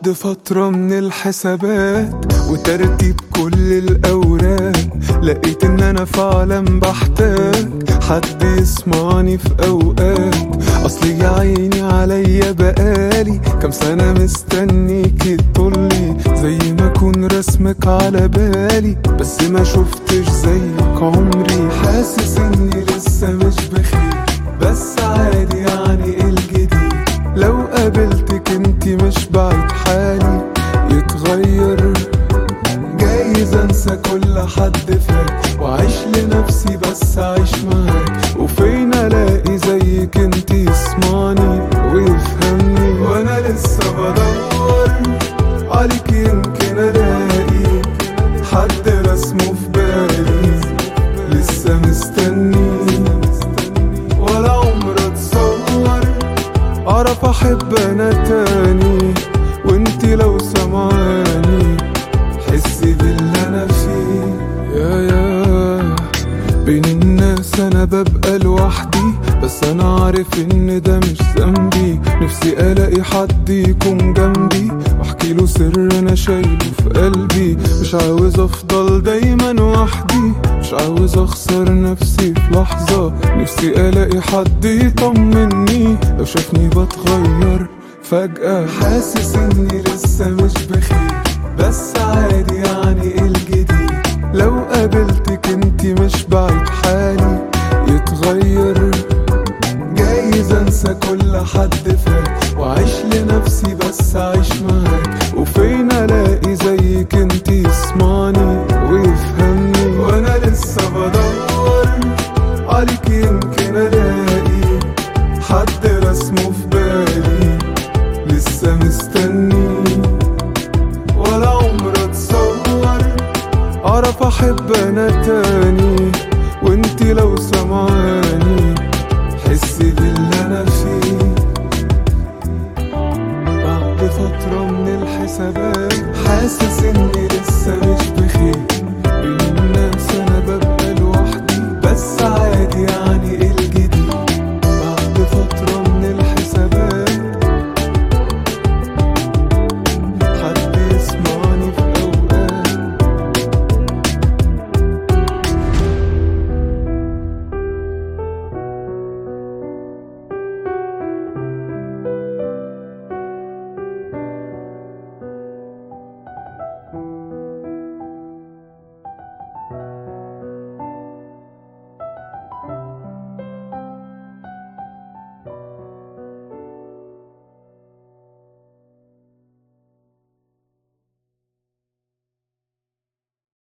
بعد فترة من الحسابات وترتيب كل الأوراق لقيت إن أنا فعلا بحتاج حد يسمعني في أوقات أصلي يا عيني عليا بقالي كام سنة مستنيك تطلي زي ما أكون رسمك على بالي بس ما شفتش زيك عمري حاسس إني لسه مش بخير بس عادي يعني إيه الجديد لو قابلتك انتي مش بعيد حالي يتغير جايز انسى كل حد فات واعيش لنفسي بس اعيش معاك وفين الاقي زيك انتي يسمعني ويفهمني وانا لسه بدور عليك يمكن الاقي حد رسمه في بالي لسه مستني ولا عمر اتصور اعرف احب انا تاني وانتي لو سمعاني حسي باللي انا فيه يا يا بين الناس انا ببقى لوحدي بس انا عارف ان ده مش ذنبي نفسي الاقي حد يكون جنبي واحكي له سر انا شايله في قلبي مش عاوز افضل دايما وحدي مش عاوز اخسر نفسي في لحظة نفسي الاقي حد يطمني لو شافني بتغير فجأة حاسس اني لسه مش بخير بس عادي يعني ايه الجديد لو قابلتك انتي مش بعيد حالي يتغير جايز انسى كل حد فات واعيش لنفسي بس اعيش معاك وفين الاقي زيك انتي يسمعني ويفهمني وانا لسه بدور عليك يمكن الاقي حد رسمه في بالي لسه مستني ولا عمر اتصور اعرف احب انا تاني وانتي لو سمعاني حسي باللي انا فيه بعد فترة من الحسابات حاسس اني لسه